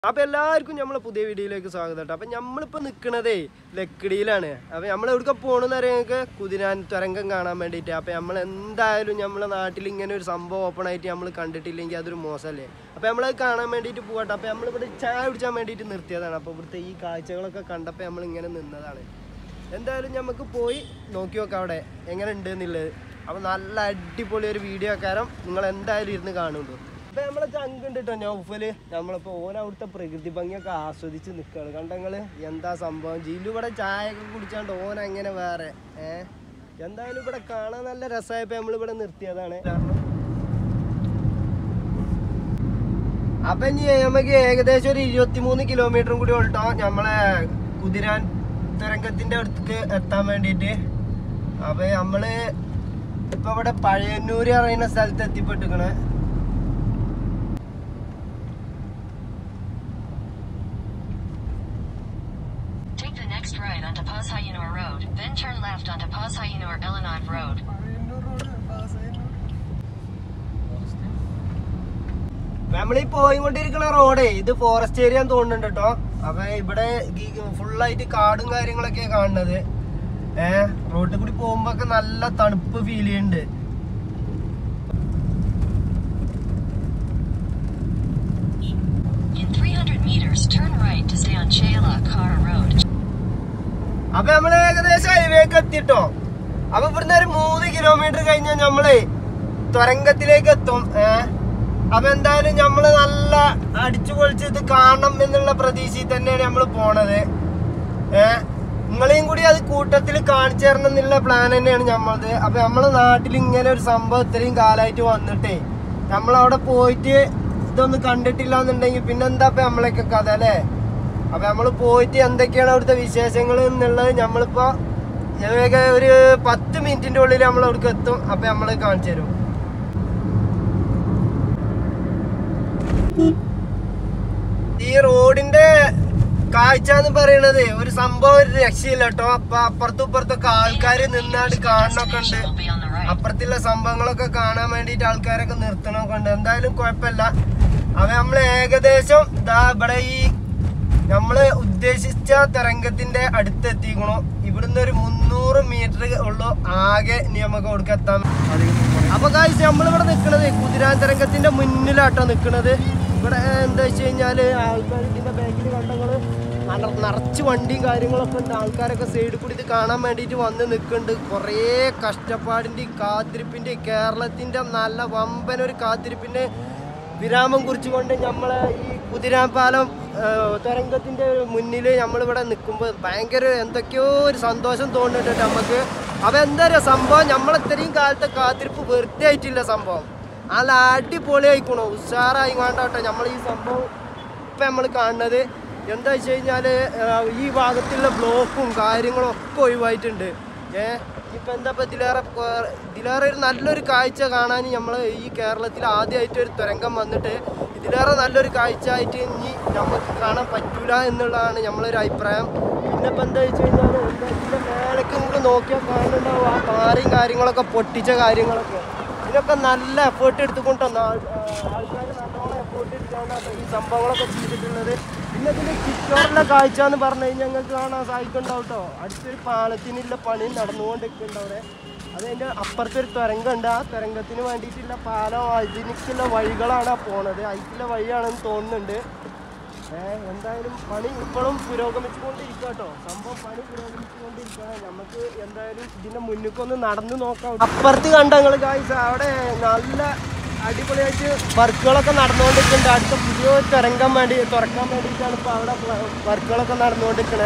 അപ്പൊ എല്ലാവർക്കും നമ്മളെ പുതിയ വീഡിയോയിലേക്ക് സ്വാഗതം കേട്ടോ അപ്പൊ നമ്മളിപ്പോ നിക്കണതേ ലക്കിടിയിലാണ് അപ്പൊ നമ്മൾ എവിടെ പോണെന്ന് അറിയാം ഞങ്ങൾക്ക് കുതിരാൻ തുരങ്കം കാണാൻ വേണ്ടിയിട്ട് അപ്പൊ നമ്മൾ എന്തായാലും നമ്മളെ നാട്ടിൽ ഇങ്ങനെ ഒരു സംഭവം ഓപ്പൺ ആയിട്ട് നമ്മൾ കണ്ടിട്ടില്ലെങ്കിൽ അതൊരു മോശമല്ലേ അപ്പൊ നമ്മളത് കാണാൻ വേണ്ടിയിട്ട് പോകട്ടെ അപ്പൊ നമ്മളിവിടെ ചായ കുടിച്ചാൻ വേണ്ടിയിട്ട് നിർത്തിയതാണ് അപ്പൊ ഇവിടുത്തെ ഈ കാഴ്ചകളൊക്കെ കണ്ടപ്പോൾ നമ്മൾ ഇങ്ങനെ നിന്നതാണ് എന്തായാലും നമുക്ക് പോയി നോക്കി നോക്കാം അവിടെ എങ്ങനെ ഉണ്ട് എന്നുള്ളത് അപ്പൊ നല്ല അടിപൊളി ഒരു വീഡിയോ കാരണം നിങ്ങൾ എന്തായാലും ഇരുന്ന് കാണുന്നുണ്ടോ അപ്പൊ നമ്മളെ ചങ്കുണ്ട് കേട്ടോ നൗഫല് നമ്മളിപ്പോ ഓൻ അവിടുത്തെ പ്രകൃതി ഭംഗിയൊക്കെ ആസ്വദിച്ച് നിൽക്കുകയാണ് കണ്ടങ്ങള് എന്താ സംഭവം ജില്ലു ഇവിടെ ചായ ഒക്കെ കുടിച്ചാണ്ട് ഓൻ അങ്ങനെ വേറെ ഏഹ് എന്തായാലും ഇവിടെ കാണാൻ നല്ല രസമായപ്പോ നമ്മളിവിടെ നിർത്തിയതാണ് അപ്പൊ ഇനി നമുക്ക് ഏകദേശം ഒരു ഇരുപത്തിമൂന്ന് കിലോമീറ്ററും കൂടി ഉള്ളട്ടോ നമ്മളെ കുതിരാൻ തുരങ്കത്തിന്റെ അടുത്തേക്ക് എത്താൻ വേണ്ടിയിട്ട് അപ്പൊ നമ്മള് ഇപ്പൊ ഇവിടെ പഴയന്നൂര് പറയുന്ന സ്ഥലത്ത് എത്തിപ്പെട്ടിക്കണ് Take the next right onto Pazhayunur Road, then turn left onto Pazhayunur Elanov Road. നമ്മളീ പോയിക്കൊണ്ടിരിക്കുന്ന റോഡേ ഇത് ഫോറസ്റ്റ് ഏരിയ തോന്നുന്നുണ്ട് കേട്ടോ അപ്പൊ ഇവിടെ ഫുള്ളായിട്ട് കാടും കാര്യങ്ങളൊക്കെ കാണുന്നത് ഏഹ് റോഡിൽ കൂടി പോകുമ്പോ ഒക്കെ നല്ല തണുപ്പ് ഫീൽ ചെയ്യുന്നുണ്ട് In 300 meters, turn right to stay on Chayla Kara Road. അപ്പൊ നമ്മള് ഏകദേശം ഹൈവേക്ക് എത്തിട്ടോ അപ്പൊ ഇവിടുന്ന് ഒരു മൂന്ന് കിലോമീറ്റർ കഴിഞ്ഞാൽ നമ്മള് തുരങ്കത്തിലേക്ക് എത്തും ഏഹ് അപ്പൊ എന്തായാലും നമ്മള് നല്ല അടിച്ചു പൊളിച്ച് ഇത് കാണണം എന്നുള്ള പ്രതീക്ഷയിൽ തന്നെയാണ് നമ്മൾ പോണത് ഏഹ് നിങ്ങളെയും കൂടി അത് കൂട്ടത്തിൽ കാണിച്ചു തരണം എന്നുള്ള പ്ലാൻ തന്നെയാണ് നമ്മളത് അപ്പൊ നമ്മളെ നാട്ടിൽ ഇങ്ങനെ ഒരു സംഭവം ഇത്രയും കാലമായിട്ട് വന്നിട്ടേ നമ്മളവിടെ പോയിട്ട് ഇതൊന്നും കണ്ടിട്ടില്ല എന്നുണ്ടെങ്കിൽ പിന്നെന്താ ഇപ്പൊ നമ്മളൊക്കെ കഥ അല്ലേ അപ്പൊ നമ്മൾ പോയിട്ട് എന്തൊക്കെയാണ് അവിടുത്തെ വിശേഷങ്ങൾ എന്നുള്ളത് നമ്മളിപ്പോ ഏക ഒരു പത്ത് മിനിറ്റിന്റെ ഉള്ളിൽ നമ്മൾ അവിടേക്ക് എത്തും അപ്പൊ നമ്മള് കാണിച്ചു തരും ഈ റോഡിന്റെ കാഴ്ച എന്ന് പറയണത് ഒരു സംഭവം ഒരു രക്ഷയില്ല കേട്ടോ അപ്പൊ അപ്പുറത്തും ഇപ്പുറത്തൊക്കെ ആൾക്കാര് നിന്നാണ്ട് കാണണൊക്കെ ഉണ്ട് Destination will be on the right. അപ്പുറത്തുള്ള സംഭവങ്ങളൊക്കെ കാണാൻ വേണ്ടിയിട്ട് ആൾക്കാരൊക്കെ നിർത്തണമൊക്കെ ഉണ്ട് എന്തായാലും കുഴപ്പമില്ല അവ നമ്മൾ ഏകദേശം ദാ ഇവിടെ ഈ നമ്മള് ഉദ്ദേശിച്ച തരംഗത്തിന്റെ അടുത്ത് എത്തിക്കണു ഇവിടുന്ന് ഒരു മുന്നൂറ് മീറ്റർ ഉള്ളു ആകെ ഇനി നമുക്ക് കൊടുക്ക എത്താൻ അപ്പൊ കാഴ്ച നമ്മളിവിടെ നിൽക്കണത് കുതിരാൻ തരംഗത്തിന്റെ മുന്നിലാട്ടോ നിൽക്കണത് ഇവിടെ എന്താ വെച്ച് കഴിഞ്ഞാല് ആൾക്കാർ ഇതിന്റെ ബാക്കിൽ കണ്ടങ്ങള് നട- നിറച്ച് വണ്ടിയും കാര്യങ്ങളൊക്കെ ഉണ്ട് ആൾക്കാരൊക്കെ സൈഡിൽ കൂടി ഇത് കാണാൻ വേണ്ടിയിട്ട് വന്ന് നിൽക്കുന്നുണ്ട് കുറേ കഷ്ടപ്പാടിൻ്റെയും കാത്തിരിപ്പിൻ്റെയും കേരളത്തിൻ്റെ നല്ല വമ്പനൊരു കാത്തിരിപ്പിൻ്റെ വിരാമം കുറിച്ചുകൊണ്ട് നമ്മളെ ഈ കുതിരാൻപാലം തുരങ്കത്തിൻ്റെ മുന്നിൽ നമ്മളിവിടെ നിൽക്കുമ്പോൾ ഭയങ്കര എന്തൊക്കെയോ ഒരു സന്തോഷം തോന്നുന്നുണ്ട് നമുക്ക് അപ്പം എന്താ പറയുക സംഭവം നമ്മളിത്രയും കാലത്തെ കാത്തിരിപ്പ് വെറുതെ ആയിട്ടില്ല സംഭവം നല്ല അടിപൊളി ആയിക്കണോ ഉഷാറായി വേണ്ടോട്ടെ നമ്മൾ ഈ സംഭവം ഇപ്പം നമ്മൾ കാണുന്നത് എന്താ വെച്ച് കഴിഞ്ഞാൽ ഈ ഭാഗത്തുള്ള ബ്ലോക്കും കാര്യങ്ങളും ഒക്കെ ഒഴിവായിട്ടുണ്ട് ഏ ഇപ്പം എന്താ ഇപ്പം ഇതിലേറെ കൊ- ഇതിലേറെ ഒരു നല്ലൊരു കാഴ്ച കാണാൻ നമ്മൾ ഈ കേരളത്തിൽ ആദ്യമായിട്ട് ഒരു തുരങ്കം വന്നിട്ട് ഇതിലേറെ നല്ലൊരു കാഴ്ച ആയിട്ട് ഇനി നമുക്ക് കാണാൻ പറ്റൂല എന്നുള്ളതാണ് നമ്മളൊരു അഭിപ്രായം പിന്നെ ഇപ്പം എന്താ വെച്ച് കഴിഞ്ഞാൽ എന്താ ഇതിൻ്റെ മേലേക്ക് നമുക്ക് നോക്കിയാൽ കാണുന്നുണ്ടാവും ആ പാറയും കാര്യങ്ങളൊക്കെ പൊട്ടിച്ച കാര്യങ്ങളൊക്കെ ഇതിനൊക്കെ നല്ല എഫേർട്ട് എടുത്തുകൊണ്ടാണ് ആൾക്കാർ നല്ലോണം എഫേർട്ട് എടുത്താണ് ഈ സംഭവങ്ങളൊക്കെ ചെയ്തിട്ടുള്ളത് പിന്നെ ഇതിന്റെ ചുറ്റോറുള്ള കാഴ്ച എന്ന് പറഞ്ഞു കഴിഞ്ഞാൽ ഞങ്ങൾക്ക് കാണാൻ സാധിക്കുന്നുണ്ടാവും കേട്ടോ അടുത്തൊരു പാലത്തിനുള്ള പണി നടന്നുകൊണ്ടിരിക്കുന്നുണ്ട് അവിടെ അത് അതിൻ്റെ അപ്പുറത്തെ ഒരു തുരങ്കമുണ്ട് ആ തുരങ്കത്തിന് വേണ്ടിയിട്ടുള്ള പാലം അതിനേക്കുള്ള വഴികളാണ് ആ പോണത് അതിലേക്കുള്ള വഴിയാണെന്ന് തോന്നുന്നുണ്ട് ഏഹ് എന്തായാലും പണി ഇപ്പോഴും പുരോഗമിച്ചുകൊണ്ടിരിക്കുക കേട്ടോ സംഭവം പണി പുരോഗമിച്ചുകൊണ്ടിരിക്കുകയാണ് നമുക്ക് എന്തായാലും ഇതിന്റെ മുന്നിക്കൊന്ന് നടന്നു നോക്കാം അപ്പുറത്ത് കണ്ട നിങ്ങൾ കാഴ്ച അവിടെ നല്ല അടിപൊളിയായിട്ട് വർക്കുകളൊക്കെ നടന്നുകൊണ്ടിരിക്കുന്നുണ്ട് അടുത്ത പുതിയ ഒരു തുരങ്കം വേണ്ടി തുറക്കാൻ വേണ്ടിയിട്ടാണ് ഇപ്പോൾ അവിടെ വർക്കുകളൊക്കെ നടന്നുകൊണ്ടിരിക്കണേ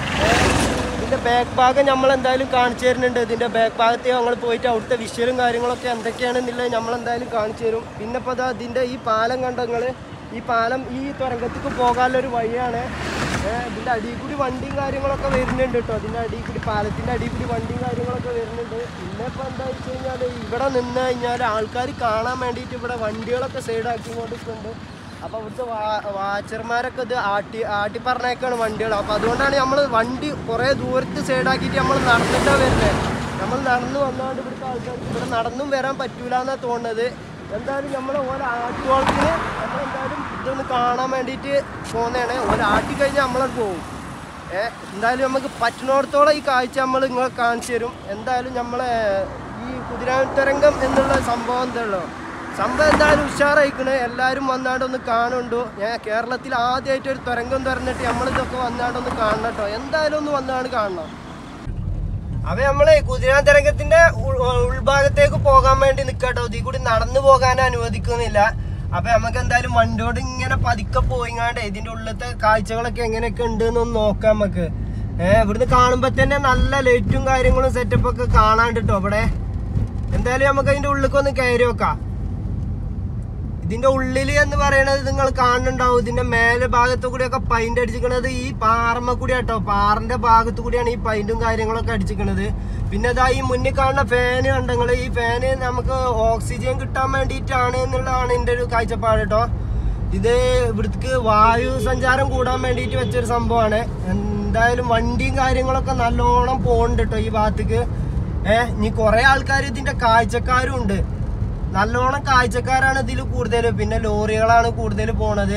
ഇതിന്റെ ബാക്ക് ഭാഗം നമ്മൾ എന്തായാലും കാണിച്ചു തരുന്നുണ്ട് ഇതിന്റെ ബാക്ക് ഭാഗത്ത് ഞങ്ങൾ പോയിട്ട് അവിടുത്തെ വിഷ്വലും കാര്യങ്ങളൊക്കെ എന്തൊക്കെയാണെന്നുള്ളത് നമ്മൾ എന്തായാലും കാണിച്ചു തരും പിന്നെ ഇപ്പോൾ അതാ ഇതിന്റെ ഈ പാലം കണ്ട നിങ്ങൾ ഈ പാലം ഈ തുരങ്കത്തേക്ക് പോകാനുള്ള ഒരു വഴിയാണ് ഏഹ് ഇതിന്റെ അടിയിൽ കൂടി വണ്ടിയും കാര്യങ്ങളൊക്കെ വരുന്നുണ്ട് കേട്ടോ അതിന്റെ അടിയിൽ കൂടി പാലത്തിന്റെ അടിയിൽ കൂടി വണ്ടിയും കാര്യങ്ങളൊക്കെ വരുന്നുണ്ട് പിന്നെ ഇപ്പൊ എന്താ വെച്ച് കഴിഞ്ഞാൽ ഇവിടെ നിന്ന് കഴിഞ്ഞാൽ ആൾക്കാർ കാണാൻ വേണ്ടിയിട്ട് ഇവിടെ വണ്ടികളൊക്കെ സൈഡാക്കിക്കൊണ്ടിരിക്കുന്നുണ്ട് അപ്പൊ ഇവിടുത്തെ വാ- വാച്ചർമാരൊക്കെ ഇത് ആട്ടി ആട്ടി പറഞ്ഞേക്കാണ് വണ്ടികൾ അപ്പൊ അതുകൊണ്ടാണ് നമ്മൾ വണ്ടി കുറെ ദൂരത്ത് സൈഡാക്കിയിട്ട് നമ്മൾ നടന്നിട്ടാ വരുന്നത് നമ്മൾ നടന്നു വന്നാണ്ട് ഇവിടുത്തെ ആൾക്കാർക്ക് ഇവിടെ നടന്നും വരാൻ പറ്റൂല എന്നാ തോന്നുന്നത് എന്തായാലും നമ്മൾ ഓരോ ആട്ടുവാൾക്കിന് നമ്മളെന്തായാലും ഇതൊന്ന് കാണാൻ വേണ്ടിയിട്ട് പോകുന്നതാണ് ഒരാട്ടി കഴിഞ്ഞാൽ നമ്മളത് പോകും ഏ എന്തായാലും നമുക്ക് പറ്റുന്നിടത്തോളം ഈ കാഴ്ച നമ്മൾ നിങ്ങളെ കാണിച്ചു തരും എന്തായാലും നമ്മളെ ഈ കുതിരാത്തരംഗം എന്നുള്ള സംഭവം എന്തല്ലോ സംഭവം എന്തായാലും ഉഷാറായിക്കണ് എല്ലാവരും വന്നാണ്ട് ഒന്ന് കാണുന്നുണ്ടു ഞാൻ കേരളത്തിൽ ആദ്യമായിട്ട് ഒരു തുരങ്കം തുറന്നിട്ട് നമ്മളിതൊക്കെ വന്നാണ്ട് ഒന്ന് കാണണം കേട്ടോ എന്തായാലും ഒന്ന് വന്നാണ്ട് കാണണം അപ്പൊ നമ്മള് കുതിരാന്തരംഗത്തിന്റെ ഉൾഭാഗത്തേക്ക് പോകാൻ വേണ്ടി നിക്കട്ടോ ഇതിൽ കൂടി നടന്നു പോകാൻ അനുവദിക്കുന്നില്ല അപ്പൊ നമുക്ക് എന്തായാലും വണ്ടിയോട് ഇങ്ങനെ പതുക്കെ പോയിങ്ങാണ്ട് ഇതിന്റെ ഉള്ളിലത്തെ കാഴ്ചകളൊക്കെ എങ്ങനെയൊക്കെ ഉണ്ട് എന്നൊന്ന് നോക്കാം നമുക്ക് ഏഹ് ഇവിടുന്ന് കാണുമ്പോ തന്നെ നല്ല ലൈറ്റും കാര്യങ്ങളും സെറ്റപ്പ് ഒക്കെ കാണാണ്ട് കേട്ടോ ഇവിടെ എന്തായാലും നമുക്ക് അതിന്റെ ഉള്ളിലേക്ക് ഒന്ന് കയറി വെക്കാം ഇതിന്റെ ഉള്ളില് എന്ന് പറയുന്നത് നിങ്ങൾ കാണുന്നുണ്ടാവും ഇതിന്റെ മേലെ ഭാഗത്തു കൂടിയൊക്കെ പൈന്റ് അടിച്ചിരിക്കുന്നത് ഈ പാറമ്മ കൂടി കേട്ടോ പാറിന്റെ ഭാഗത്തു കൂടിയാണ് ഈ പൈന്റും കാര്യങ്ങളൊക്കെ അടിച്ചിരിക്കുന്നത് പിന്നെ ഇതാ ഈ മുന്നിൽ കാണുന്ന ഫാന് കണ്ടങ്ങൾ ഈ ഫാന് നമുക്ക് ഓക്സിജൻ കിട്ടാൻ വേണ്ടിയിട്ടാണ് എന്നുള്ളതാണ് എൻ്റെ ഒരു കാഴ്ചപ്പാട് കേട്ടോ ഇത് ഇവിടേക്ക് വായു സഞ്ചാരം കൂടാൻ വേണ്ടിയിട്ട് വെച്ചൊരു സംഭവമാണ് എന്തായാലും വണ്ടിയും കാര്യങ്ങളൊക്കെ നല്ലോണം പോകുന്നുണ്ട് കേട്ടോ ഈ ഭാഗത്തേക്ക് ഏഹ് ഇനി കുറെ ആൾക്കാർ ഇതിന്റെ കാഴ്ചക്കാരും ഉണ്ട് നല്ലോണം കാഴ്ചക്കാരാണ് ഇതിൽ കൂടുതൽ പിന്നെ ലോറികളാണ് കൂടുതൽ പോണത്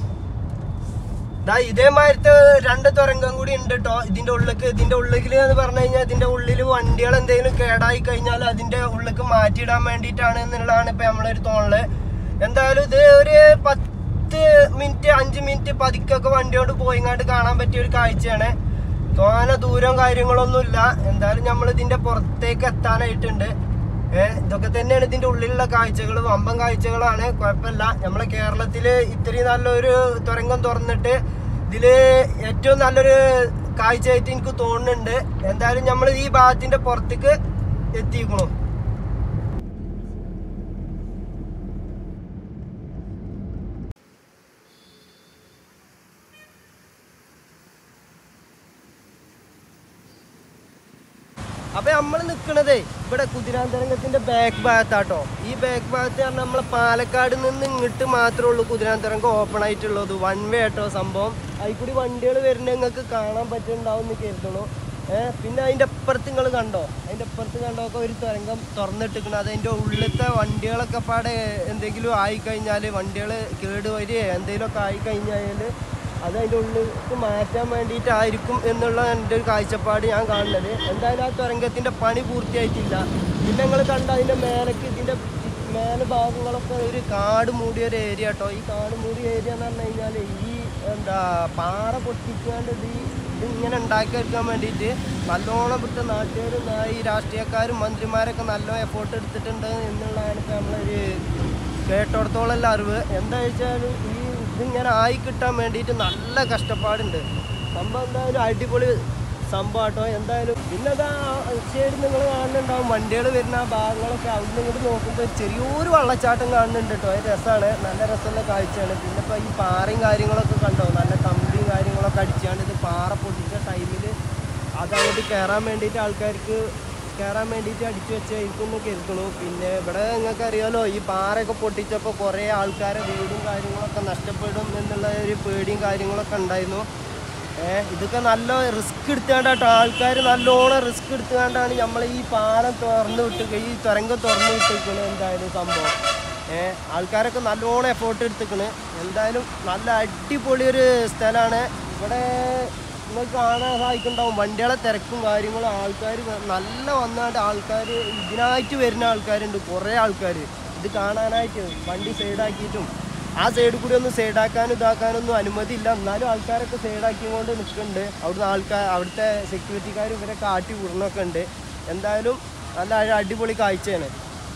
ദാ ഇതേമാതിരത്തെ രണ്ട് തുരങ്കം കൂടി ഉണ്ട് കേട്ടോ ഇതിന്റെ ഉള്ളിലേക്ക് ഇതിന്റെ ഉള്ളിൽ എന്ന് പറഞ്ഞു കഴിഞ്ഞാൽ ഇതിന്റെ ഉള്ളിൽ വണ്ടികൾ എന്തെങ്കിലും കേടായി കഴിഞ്ഞാൽ അതിന്റെ ഉള്ളിലേക്ക് മാറ്റിയിടാൻ വേണ്ടിയിട്ടാണ് എന്നുള്ളതാണ് ഇപ്പൊ നമ്മളൊരു തോന്നല് എന്തായാലും ഇത് ഒരു പത്ത് മിനിറ്റ് അഞ്ച് മിനിറ്റ് പതുക്കൊക്കെ വണ്ടിയോട് പോയിങ്ങാണ്ട് കാണാൻ പറ്റിയ ഒരു കാഴ്ചയാണ് തോന ദൂരം കാര്യങ്ങളൊന്നും ഇല്ല എന്തായാലും നമ്മൾ ഇതിന്റെ പുറത്തേക്ക് എത്താനായിട്ടുണ്ട് ഏഹ് ഇതൊക്കെ തന്നെയാണ് ഇതിന്റെ ഉള്ളിലുള്ള കാഴ്ചകൾ വമ്പൻ കാഴ്ചകളാണ് കുഴപ്പമില്ല നമ്മളെ കേരളത്തില് ഇത്രയും നല്ലൊരു തുരങ്കം തുറന്നിട്ട് ഇതില് ഏറ്റവും നല്ലൊരു കാഴ്ചയായിട്ട് എനിക്ക് തോന്നുന്നുണ്ട് എന്തായാലും നമ്മൾ ഈ ഭാഗത്തിന്റെ പുറത്തേക്ക് എത്തിക്കണു അപ്പൊ നമ്മൾ നിൽക്കണതേ ഇവിടെ കുതിരാന്തരംഗത്തിന്റെ ബാക്ക് ഭാഗത്താട്ടോ ഈ ബാക്ക് ഭാഗത്ത് പറഞ്ഞാൽ നമ്മളെ പാലക്കാട് നിന്ന് ഇങ്ങോട്ട് മാത്രമേ ഉള്ളൂ കുതിരാന്തരംഗം ഓപ്പൺ ആയിട്ടുള്ളത് വൺ വേ ആട്ടോ സംഭവം അതിൽ കൂടി വണ്ടികൾ വരുന്ന നിങ്ങൾക്ക് കാണാൻ പറ്റുന്നുണ്ടാവും എന്ന് കരുതണു ഏഹ് പിന്നെ അതിന്റെ അപ്പുറത്ത് നിങ്ങൾ കണ്ടോ അതിന്റെ അപ്പുറത്ത് കണ്ടോക്കെ ഒരു തരംഗം തുറന്നിട്ടിക്കണം അതിന്റെ ഉള്ളിലത്തെ വണ്ടികളൊക്കെ പാടെ എന്തെങ്കിലും ആയിക്കഴിഞ്ഞാൽ വണ്ടികൾ കേട് വരികയോ എന്തെങ്കിലുമൊക്കെ ആയിക്കഴിഞ്ഞാൽ അത് അതിൻ്റെ ഉള്ളിലേക്ക് മാറ്റാൻ വേണ്ടിയിട്ടായിരിക്കും എന്നുള്ള എൻ്റെ ഒരു കാഴ്ചപ്പാട് ഞാൻ കാണുന്നത് എന്തായാലും ആ തുരങ്കത്തിൻ്റെ പണി പൂർത്തിയായിട്ടില്ല പിന്നെ നിങ്ങൾ കണ്ട അതിൻ്റെ മേലേക്ക് ഇതിൻ്റെ മേലെ ഭാഗങ്ങളൊക്കെ ഒരു കാട് മൂടിയ ഒരു ഏരിയ കേട്ടോ ഈ കാട് മൂടിയ ഏരിയ എന്ന് പറഞ്ഞു കഴിഞ്ഞാൽ ഈ എന്താ പാറ പൊട്ടിക്കാണ്ട് ഇത് ഈ- ഇതിങ്ങനെ ഉണ്ടാക്കിയെടുക്കാൻ വേണ്ടിയിട്ട് നല്ലോണം ഇവിടുത്തെ നാട്ടുകാരും ഈ രാഷ്ട്രീയക്കാരും മന്ത്രിമാരൊക്കെ നല്ല എഫേർട്ട് എടുത്തിട്ടുണ്ട് എന്നുള്ളതാണ് ഇപ്പോൾ നമ്മളൊരു കേട്ടോടത്തോളം അറിവ് എന്താ വെച്ചാലും ഈ ഇതിങ്ങനെ ആയി കിട്ടാൻ വേണ്ടിയിട്ട് നല്ല കഷ്ടപ്പാടുണ്ട് സംഭവം എന്തായാലും അടിപൊളി സംഭവം കേട്ടോ എന്തായാലും പിന്നെ അതാ സൈഡ് നിങ്ങൾ കാണുന്നുണ്ടാവും വണ്ടികൾ വരുന്ന ആ ഭാഗങ്ങളൊക്കെ അവിടെ നിന്ന് ഇങ്ങോട്ട് നോക്കുമ്പോൾ ഒരു ചെറിയൊരു വെള്ളച്ചാട്ടം കാണുന്നുണ്ട് കേട്ടോ അത് രസമാണ് നല്ല രസമുള്ള കാഴ്ചയാണ് പിന്നെ ഇപ്പോൾ ഈ പാറയും കാര്യങ്ങളൊക്കെ കണ്ടോ നല്ല കമ്പിയും കാര്യങ്ങളൊക്കെ അടിച്ചാണ്ട് ഇത് പാറ പൊട്ടിച്ച ടൈമിൽ അതങ്ങോട്ട് കയറാൻ വേണ്ടിയിട്ട് ആൾക്കാർക്ക് കയറാൻ വേണ്ടിയിട്ട് അടിച്ചു വെച്ചായിരിക്കും എന്ന് കരുതുന്നു പിന്നെ ഇവിടെ നിങ്ങൾക്ക് അറിയാലോ ഈ പാറയൊക്കെ പൊട്ടിച്ചപ്പോൾ കുറേ ആൾക്കാരെ വീടും കാര്യങ്ങളൊക്കെ നഷ്ടപ്പെടും എന്നുള്ള ഒരു പേടിയും കാര്യങ്ങളൊക്കെ ഉണ്ടായിരുന്നു ഏഹ് ഇതൊക്കെ നല്ല റിസ്ക് എടുത്തുകൊണ്ടാട്ടോ ആൾക്കാർ നല്ലോണം റിസ്ക് എടുത്തുകൊണ്ടാണ് നമ്മൾ ഈ പാലം തുറന്നു വിട്ട് ഈ തുരങ്കം തുറന്നു വിട്ടിരിക്കുന്നത് എന്തായാലും സംഭവം ഏഹ് ആൾക്കാരൊക്കെ നല്ലോണം എഫേർട്ട് എടുത്തിക്കണ് എന്തായാലും നല്ല അടിപൊളി ഒരു സ്ഥലമാണ് ഇവിടെ നിങ്ങൾക്ക് കാണാൻ സാധിക്കുന്നുണ്ടാവും വണ്ടികളെ തിരക്കും കാര്യങ്ങളും ആൾക്കാർ നല്ല വന്നാണ്ട് ആൾക്കാർ ഇതിനായിട്ട് വരുന്ന ആൾക്കാരുണ്ട് കുറേ ആൾക്കാർ ഇത് കാണാനായിട്ട് വണ്ടി സൈഡാക്കിയിട്ടും ആ സൈഡിൽ കൂടി ഒന്ന് സൈഡാക്കാനും ഇതാക്കാനൊന്നും അനുമതിയില്ല എന്നാലും ആൾക്കാരൊക്കെ സൈഡാക്കിക്കൊണ്ട് നിൽക്കുന്നുണ്ട് അവിടുന്ന് ആൾക്കാർ അവിടുത്തെ സെക്യൂരിറ്റിക്കാർ ഇവരൊക്കെ ആട്ടി വിടണമൊക്കെ ഉണ്ട് എന്തായാലും നല്ല അടി- അടിപൊളി കാഴ്ചയാണ്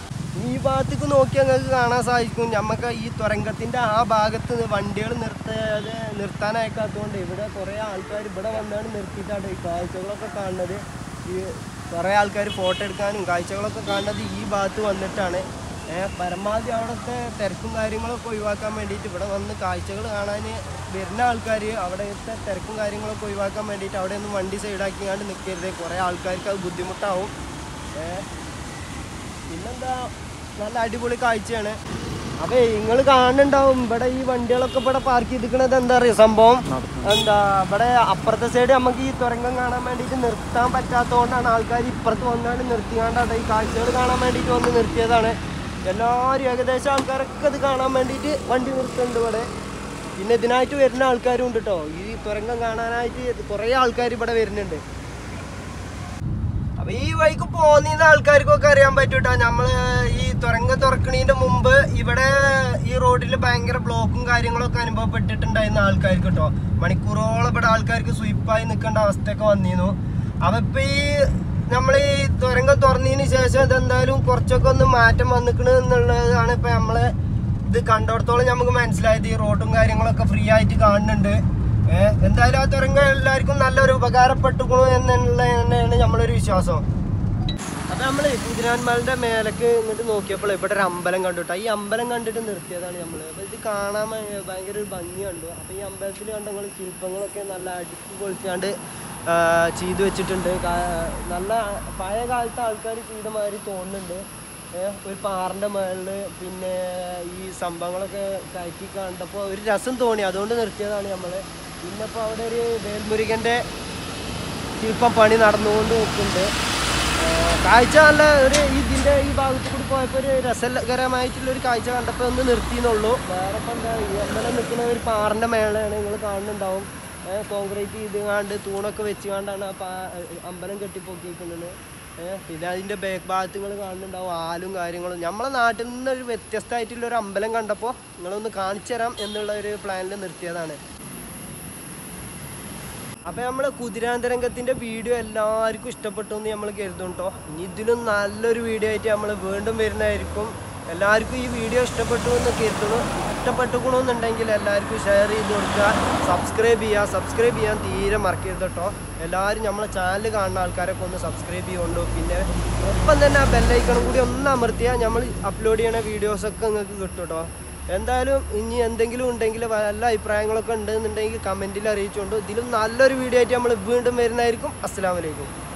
ഈ ഭാഗത്തേക്ക് നോക്കി ഞങ്ങൾക്ക് കാണാൻ സാധിക്കും നമുക്ക് ഈ തുരങ്കത്തിന്റെ ആ ഭാഗത്ത് വണ്ടികൾ നിർത്താതെ നിർത്താനയക്കാത്തതുകൊണ്ട് ഇവിടെ കുറേ ആൾക്കാർ ഇവിടെ വന്നാണ് നിർത്തിയിട്ടാണ് ഈ കാഴ്ചകളൊക്കെ കാണുന്നത് ഈ കുറേ ആൾക്കാർ ഫോട്ടോ എടുക്കാനും കാഴ്ചകളൊക്കെ കാണുന്നത് ഈ ഭാഗത്ത് വന്നിട്ടാണ് ഏഹ് പരമാവധി അവിടുത്തെ തിരക്കും കാര്യങ്ങളൊക്കെ ഒഴിവാക്കാൻ വേണ്ടിയിട്ട് ഇവിടെ വന്ന് കാഴ്ചകൾ കാണാൻ വരുന്ന ആൾക്കാർ അവിടുത്തെ തിരക്കും കാര്യങ്ങളൊക്കെ ഒഴിവാക്കാൻ വേണ്ടിയിട്ട് അവിടെ ഒന്നും വണ്ടി സൈഡാക്കിയാണ്ട് നിൽക്കരുത് കുറേ ആൾക്കാർക്ക് അത് ബുദ്ധിമുട്ടാവും ഏഹ് പിന്നെന്താ നല്ല അടിപൊളി കാഴ്ചയാണ് അപ്പൊ നിങ്ങൾ കാണുന്നുണ്ടാവും ഇവിടെ ഈ വണ്ടികളൊക്കെ ഇവിടെ പാർക്ക് ചെയ്തിരിക്കണത് എന്താ അറിയോ സംഭവം എന്താ ഇവിടെ അപ്പുറത്തെ സൈഡ് നമുക്ക് ഈ തുരങ്കം കാണാൻ വേണ്ടിയിട്ട് നിർത്താൻ പറ്റാത്തതുകൊണ്ടാണ് ആൾക്കാർ ഇപ്പുറത്ത് വന്നാണ്ട് നിർത്തിയാണ്ടാണ് ഈ കാഴ്ചകൾ കാണാൻ വേണ്ടിയിട്ട് വന്ന് നിർത്തിയതാണ് എല്ലാവരും ഏകദേശം ആൾക്കാരൊക്കെ ഇത് കാണാൻ വേണ്ടിയിട്ട് വണ്ടി നിർത്തുന്നുണ്ട് ഇവിടെ പിന്നെ ഇതിനായിട്ട് വരുന്ന ആൾക്കാരും ഉണ്ട് കേട്ടോ ഈ തുരങ്കം കാണാനായിട്ട് കുറേ ആൾക്കാർ ഇവിടെ വരുന്നുണ്ട് അപ്പൊ ഈ വഴിക്ക് പോന്നിരുന്ന ആൾക്കാർക്കൊക്കെ അറിയാൻ പറ്റൂട്ടോ നമ്മള് ഈ തുരങ്കം തുറക്കണീന്റെ മുമ്പ് ഇവിടെ ഈ റോഡിൽ ഭയങ്കര ബ്ലോക്കും കാര്യങ്ങളൊക്കെ അനുഭവപ്പെട്ടിട്ടുണ്ടായിരുന്ന ആൾക്കാർക്ക് കേട്ടോ മണിക്കൂറോളം ഇവിടെ ആൾക്കാർക്ക് സ്വീപ്പായി നിൽക്കേണ്ട അവസ്ഥയൊക്കെ വന്നിരുന്നു അപ്പൊ ഇപ്പൊ ഈ നമ്മൾ ഈ തുരങ്കം തുറന്നതിന് ശേഷം ഇതെന്തായാലും കുറച്ചൊക്കെ ഒന്ന് മാറ്റം വന്നിക്കണ് എന്നുള്ളതാണ് ഇപ്പൊ നമ്മള് ഇത് കണ്ടിടത്തോളം നമുക്ക് മനസ്സിലായത് ഈ റോഡും കാര്യങ്ങളൊക്കെ ഫ്രീ ആയിട്ട് കാണുന്നുണ്ട് ഏഹ് എന്തായാലും ആ തുരങ്കം എല്ലാവർക്കും നല്ലൊരു ഉപകാരപ്പെട്ടുക്കണു എന്നുള്ള തന്നെയാണ് നമ്മളൊരു വിശ്വാസം അപ്പൊ നമ്മള് കുതിരാൻമാലിന്റെ മേലേക്ക് ഇങ്ങോട്ട് നോക്കിയപ്പോൾ ഇവിടെ ഒരു അമ്പലം കണ്ടുട്ടോ ഈ അമ്പലം കണ്ടിട്ട് നിർത്തിയതാണ് നമ്മള് അപ്പൊ ഇത് കാണാൻ ഭയ- ഭയങ്കര ഒരു ഭംഗി കണ്ടു അപ്പൊ ഈ അമ്പലത്തിൽ കണ്ട നിങ്ങൾ ശില്പങ്ങളൊക്കെ നല്ല അടുക്കി പൊളിച്ചാണ്ട് ആ, ചെയ്തു വെച്ചിട്ടുണ്ട് കാ- നല്ല പഴയ കാലത്തെ ആൾക്കാർ ചെയ്ത മാതിരി തോന്നുന്നുണ്ട് ഏഹ് ഒരു പാറിന്റെ മേളില് പിന്നെ ഈ സംഭവങ്ങളൊക്കെ കയറ്റി കണ്ടപ്പോൾ ഒരു രസം തോന്നി അതുകൊണ്ട് നിർത്തിയതാണ് നമ്മള് പിന്നെ ഇപ്പോൾ അവിടെ ഒരു വേൽമുരുകന്റെ ശില്പം പണി നടന്നുകൊണ്ട് നിൽക്കുന്നുണ്ട് ഏഹ് കാഴ്ച നല്ല ഒരു ഇതിന്റെ ഈ ഭാഗത്ത് കൂടി പോയപ്പോൾ ഒരു രസകരമായിട്ടുള്ള ഒരു കാഴ്ച കണ്ടപ്പോൾ ഒന്ന് നിർത്തിയെന്നുള്ളൂ വേറെ ഇപ്പം എന്താ ഈ അമ്പലം നിൽക്കുന്ന ഒരു പാറിന്റെ മേളയാണ് നിങ്ങൾ കാണുന്നുണ്ടാവും കോൺക്രീറ്റ് ചെയ്ത് കാണ്ട് തൂണൊക്കെ വെച്ച് കാണ്ടാണ് ആ പാ അമ്പലം കെട്ടിപ്പൊക്കിയിരിക്കുന്നത് ഏഹ് പിന്നെ അതിന്റെ ബാക്ക് ഭാഗത്ത് നിങ്ങൾ കാണുന്നുണ്ടാവും ആലും കാര്യങ്ങളും നമ്മളെ നാട്ടിൽ നിന്ന് ഒരു വ്യത്യസ്തമായിട്ടുള്ള ഒരു അമ്പലം കണ്ടപ്പോൾ നിങ്ങളൊന്ന് കാണിച്ചു തരാം എന്നുള്ള ഒരു പ്ലാനിൽ നിർത്തിയതാണ് അപ്പൊ നമ്മള് കുതിരാന്തരംഗത്തിന്റെ വീഡിയോ എല്ലാവർക്കും ഇഷ്ടപ്പെട്ടു എന്ന് നമ്മൾ കരുതും കേട്ടോ ഇനി ഇതിലും നല്ലൊരു വീഡിയോ ആയിട്ട് നമ്മൾ വീണ്ടും വരുന്നതായിരിക്കും എല്ലാവർക്കും ഈ വീഡിയോ ഇഷ്ടപ്പെട്ടു എന്ന് കരുതുന്നു ഇഷ്ടപ്പെട്ടുക്കണമെന്നുണ്ടെങ്കിൽ എല്ലാവർക്കും ഷെയർ ചെയ്ത് കൊടുക്കുക സബ്സ്ക്രൈബ് ചെയ്യുക സബ്സ്ക്രൈബ് ചെയ്യാൻ തീരെ മറക്കരുത് കേട്ടോ എല്ലാവരും നമ്മളെ ചാനൽ കാണുന്ന ആൾക്കാരൊക്കെ ഒന്ന് സബ്സ്ക്രൈബ് ചെയ്യുകൊണ്ടു പിന്നെ ഒപ്പം തന്നെ ആ ബെല്ലൈക്കണം കൂടി ഒന്ന് അമർത്തിയാൽ നമ്മൾ അപ്ലോഡ് ചെയ്യണ വീഡിയോസൊക്കെ നിങ്ങൾക്ക് കിട്ടും കേട്ടോ എന്തായാലും ഇനി എന്തെങ്കിലും ഉണ്ടെങ്കിൽ വല്ല അഭിപ്രായങ്ങളൊക്കെ ഉണ്ടെന്നുണ്ടെങ്കിൽ കമൻറ്റിൽ അറിയിച്ചുകൊണ്ട് ഇതിലും നല്ലൊരു വീഡിയോ ആയിട്ട് നമ്മൾ വീണ്ടും വരുന്നതായിരിക്കും അസ്സാം വലൈക്കും